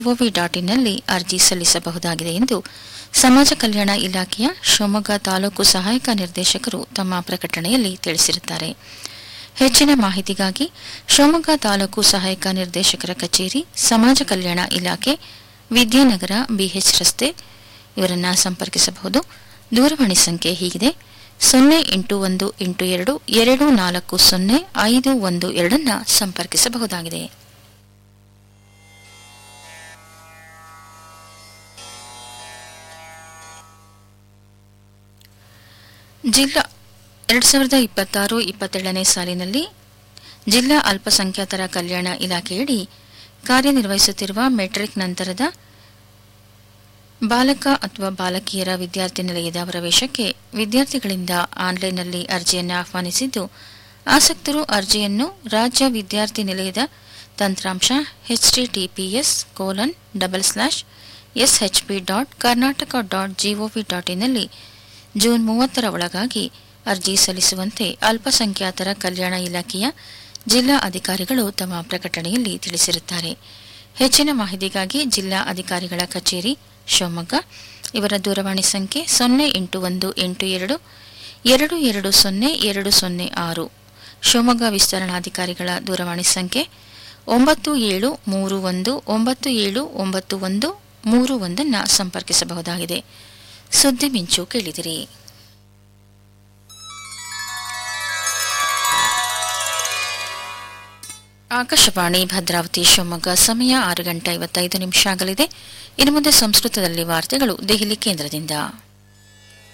ಒವಿ dot ಇನ್ನಲ್ಲಿ ಅರ್ಜಿ ಸಲ್ಲಿಸಬಹುದಾಗಿದೆ ಎಂದು ಸಮಾಜ ಕಲ್ಯಾಣ ಇಲಾಖೆಯ ಶಿವಮೊಗ್ಗ ತಾಲೂಕು ಸಹಾಯಕ ನಿರ್ದೇಶಕರು ತಮ್ಮ ಪ್ರಕಟಣೆಯಲ್ಲಿ ತಿಳಿಸಿರುತ್ತಾರೆ ಹೆಚ್ಚಿನ ಮಾಹಿತಿಗಾಗಿ ಶಿವಮೊಗ್ಗ ತಾಲೂಕು ಸಹಾಯಕ ನಿರ್ದೇಶಕರ ಕಚೇರಿ ಸಮಾಜ ಕಲ್ಯಾಣ ಇಲಾಖೆ ವಿದ್ಯಾನಗರ ಬಿಎಚ್ ರಸ್ತೆ ಇವರನ್ನ ಸಂಪರ್ಕಿಸಬಹುದು ದೂರವಾಣಿ ಸಂಖ್ಯೆ ಹೀಗಿದೆ ಸೊನ್ನೆ ಎಂಟು ಒಂದು ಎಂಟು ಎರಡು ಎರಡು ನಾಲ್ಕು ಸೊನ್ನೆ ಐದು ಒಂದು ಎರಡನ್ನ ಸಂಪರ್ಕಿಸಬಹುದಾಗಿದೆ ಜಿಲ್ಲಾ ಎರಡು ಸಾವಿರದ ಇಪ್ಪತ್ತಾರು ಇಪ್ಪತ್ತೇಳನೇ ಸಾಲಿನಲ್ಲಿ ಜಿಲ್ಲಾ ಅಲ್ಪಸಂಖ್ಯಾತರ ಕಲ್ಯಾಣ ಇಲಾಖೆಯಡಿ ಕಾರ್ಯನಿರ್ವಹಿಸುತ್ತಿರುವ ಮೆಟ್ರಿಕ್ ನಂತರದ ಬಾಲಕ ಅಥವಾ ಬಾಲಕಿಯರ ವಿದ್ಯಾರ್ಥಿ ನಿಲಯದ ಪ್ರವೇಶಕ್ಕೆ ವಿದ್ಯಾರ್ಥಿಗಳಿಂದ ಆನ್ಲೈನ್ನಲ್ಲಿ ಅರ್ಜಿಯನ್ನು ಆಹ್ವಾನಿಸಿದ್ದು ಆಸಕ್ತರು ಅರ್ಜಿಯನ್ನು ರಾಜ್ಯ ವಿದ್ಯಾರ್ಥಿ ನಿಲಯದ ತಂತ್ರಾಂಶ HTTPS colon double slash SHP dot Karnataka dot GOV dot ಇನ್ನಲ್ಲಿ ಜೂನ್ ಮೂವತ್ತರ ಒಳಗಾಗಿ ಅರ್ಜಿ ಸಲ್ಲಿಸುವಂತೆ ಅಲ್ಪಸಂಖ್ಯಾತರ ಕಲ್ಯಾಣ ಇಲಾಖೆಯ ಜಿಲ್ಲಾ ಅಧಿಕಾರಿಗಳು ತಮ್ಮ ಪ್ರಕಟಣೆಯಲ್ಲಿ ತಿಳಿಸಿರುತ್ತಾರೆ ಹೆಚ್ಚಿನ ಮಾಹಿತಿಗಾಗಿ ಜಿಲ್ಲಾ ಅಧಿಕಾರಿಗಳ ಕಚೇರಿ ಶಿವಮೊಗ್ಗ ಇವರ ದೂರವಾಣಿ ಸಂಖ್ಯೆ ಸೊನ್ನೆ ಎಂಟು ಒಂದು ಎಂಟು ಎರಡು ಎರಡು ಎರಡು ಸೊನ್ನೆ ಎರಡು ಸೊನ್ನೆ ಆರು ಶಿವಮೊಗ್ಗ ವಿಸ್ತರಣಾಧಿಕಾರಿಗಳ ದೂರವಾಣಿ ಸಂಖ್ಯೆ ಒಂಬತ್ತು ಏಳು ಮೂರು ಒಂದು ಒಂಬತ್ತು ಏಳು ಒಂಬತ್ತು ಒಂದು ಮೂರು ಒಂದನ್ನು ಸಂಪರ್ಕಿಸಬಹುದಾಗಿದೆ ಸುದ್ದಿ ಮಿಂಚು ಕೇಳಿದಿರಿ ಆಕಾಶವಾಣಿ ಭದ್ರಾವತಿ ಶಿವಮೊಗ್ಗ ಸಮಯ ಆರು ಗಂಟೆ ಐವತ್ತೈದು ನಿಮಿಷ ಆಗಲಿದೆ ಇನ್ನು ಮುಂದೆ ಸಂಸ್ಕೃತದಲ್ಲಿ ವಾರ್ತೆಗಳು ದೆಹಲಿ ಕೇಂದ್ರದಿಂದ